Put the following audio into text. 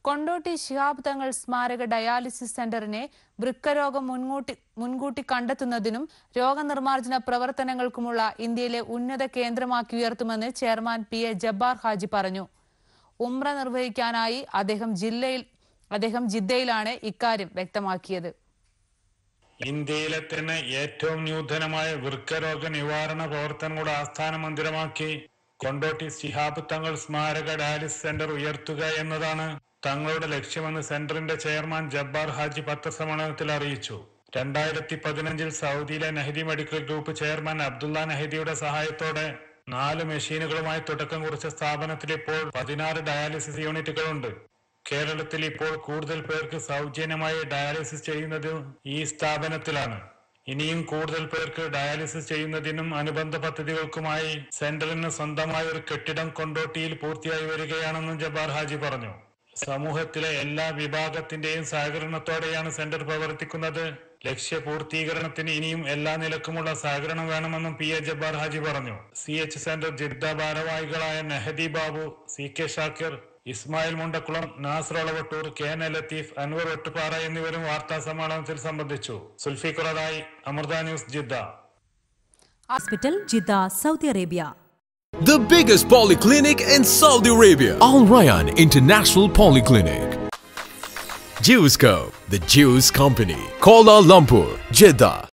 കൊണ്ടോട്ടി ശിഹാബ് തങ്ങൾ സ്മാരക ഡയാലിസിസ് സെന്ററിനെ വൃക്കരോഗം മുൻകൂട്ടി മുൻകൂട്ടി കണ്ടെത്തുന്നതിനും രോഗനിർമ്മാർജ്ജന പ്രവർത്തനങ്ങൾക്കുമുള്ള ഇന്ത്യയിലെ ഉന്നത കേന്ദ്രമാക്കി ഉയർത്തുമെന്ന് chairman P A Jabbar Haji പറഞ്ഞു ഉംറ നിർവഹിക്കാനായി അദ്ദേഹം ജില്ലയിൽ അദ്ദേഹം ജിദ്ദയിലാണ് ഇക്കാര്യം വ്യക്തമാക്കിയത് ഇന്ത്യയിലെ തന്നെ ഏറ്റവും നൂതനമായ വൃക്കരോഗ നിവാരണ പ്രവർത്തനങ്ങളുടെ ആസ്ഥാന മന്ദിരമാക്കി കൊണ്ടോട്ടി ശിഹാബ് തങ്ങൾ സ്മാരക ഡയാലിസിസ് സെന്റർ ഉയർത്തുക എന്നതാണ് തങ്ങളുടെ ലക്ഷ്യമെന്ന് സെന്ററിന്റെ ചെയർമാൻ ജബ്ബാർ ഹാജി പത്രസമ്മേളനത്തിൽ അറിയിച്ചു രണ്ടായിരത്തി പതിനഞ്ചിൽ സൗദിയിലെ Nahdi medical group chairman Abdullah നഹദിയുടെ സഹായത്തോടെ നാല് മെഷീനുകളുമായി തുടക്കം കുറിച്ച സ്ഥാപനത്തിൽ ഇപ്പോൾ പതിനാറ് ഡയാലിസിസ് യൂണിറ്റുകളുണ്ട് കേരളത്തിൽ ഇപ്പോൾ കൂടുതൽ പേർക്ക് സൗജന്യമായി ഡയാലിസിസ് ചെയ്യുന്നത് ഈ സ്ഥാപനത്തിലാണ് ഇനിയും കൂടുതൽ പേർക്ക് ഡയാലിസിസ് ചെയ്യുന്നതിനും അനുബന്ധ പദ്ധതികൾക്കുമായി സെന്ററിന് സ്വന്തമായ ഒരു കെട്ടിടം കൊണ്ടോട്ടിയിൽ പൂർത്തിയായി വരികയാണെന്നും ജബ്ബാർ ഹാജി പറഞ്ഞു സമൂഹത്തിലെ എല്ലാ വിഭാഗത്തിന്റെയും സഹകരണത്തോടെയാണ് സെന്റർ പ്രവർത്തിക്കുന്നത് ലക്ഷ്യപൂർത്തീകരണത്തിന് ഇനിയും എല്ലാ നിലക്കുമുള്ള സഹകരണം വേണമെന്നും പി എ ജബ്ബാർ ഹാജി പറഞ്ഞു സി എച്ച് സെന്റർ ജിദ്ദ ഭാരവാഹികളായ നെഹദി Babu C K Shakir Ismail Mundakkulam Nasar Alavattoor K N A Latheef Anwar Ottupara എന്നിവരും വാർത്താ സമ്മേളനത്തിൽ സംബന്ധിച്ചു സുൽഫിഖുറായി Amrita news Jeddah Hospital, Jeddah, Saudi Arabia. The biggest polyclinic in Saudi Arabia. Al Rayyan International Polyclinic. Jewsco, the Jews Company. Kuala Lumpur, Jeddah.